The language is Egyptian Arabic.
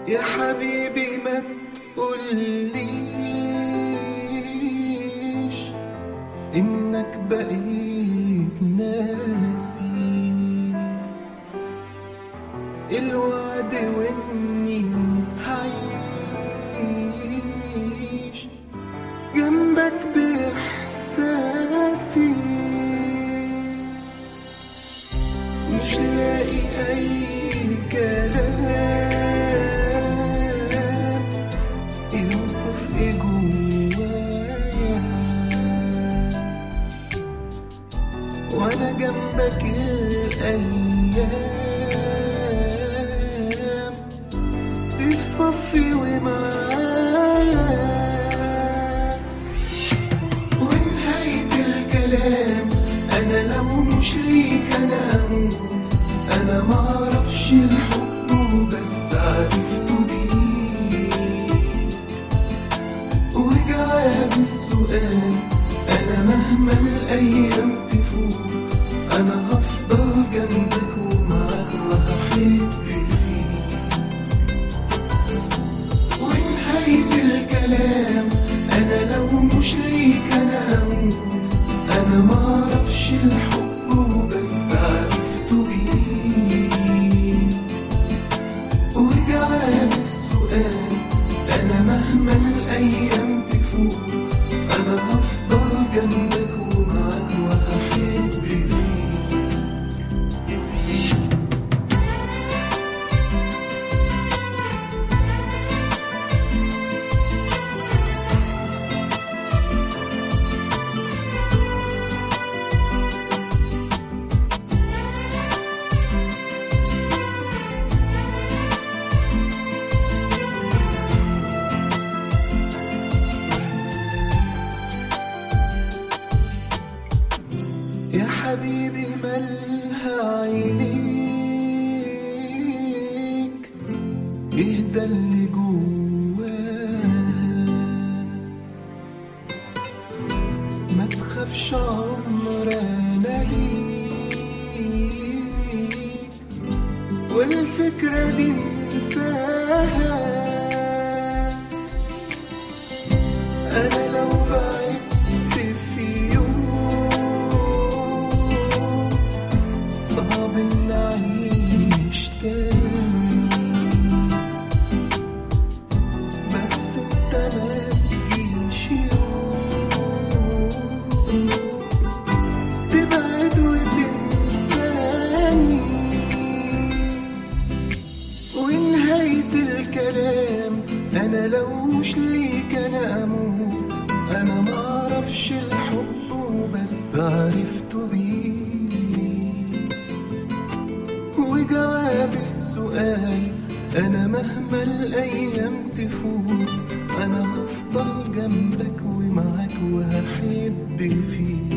يا حبيبي ما تقوليش انك بقيت ناسي الوعد واني هعيش جنبك باحساسي مش لاقي اي كلام يوصف ايه جوايا وانا جنبك الايام دي في صفي ومعايا ونهاية الكلام انا لو مش ليك انا اموت انا معرفش الحب وبس عرفته بيك وجواب السؤال انا مهما الايام تفوت انا هفضل جنبك ومعاك وهحب فيك ونهاية الكلام انا لو مش ليك انا اموت انا معرفش الحب وبس عرفته بيك وجواب السؤال انا مهما الايام تفوت انا هفضل جنبك ومعاك وهحب فيك يا حبيبي مالها عينيك اهدى اللي جواها ما تخافش عمرنا ليك والفكرة دي انساها أنا لو بعدت في يوم صعب إن أعيش تاني بس أنت ما تجيش يوم تبعد وتنساني ونهاية الكلام أنا لو مش ليك أنا أموت أنا معرفش الحب وبس عرفته بيه وجواب السؤال أنا مهما الأيام تفوت أنا هفضل جنبك ومعاك وهحب فيك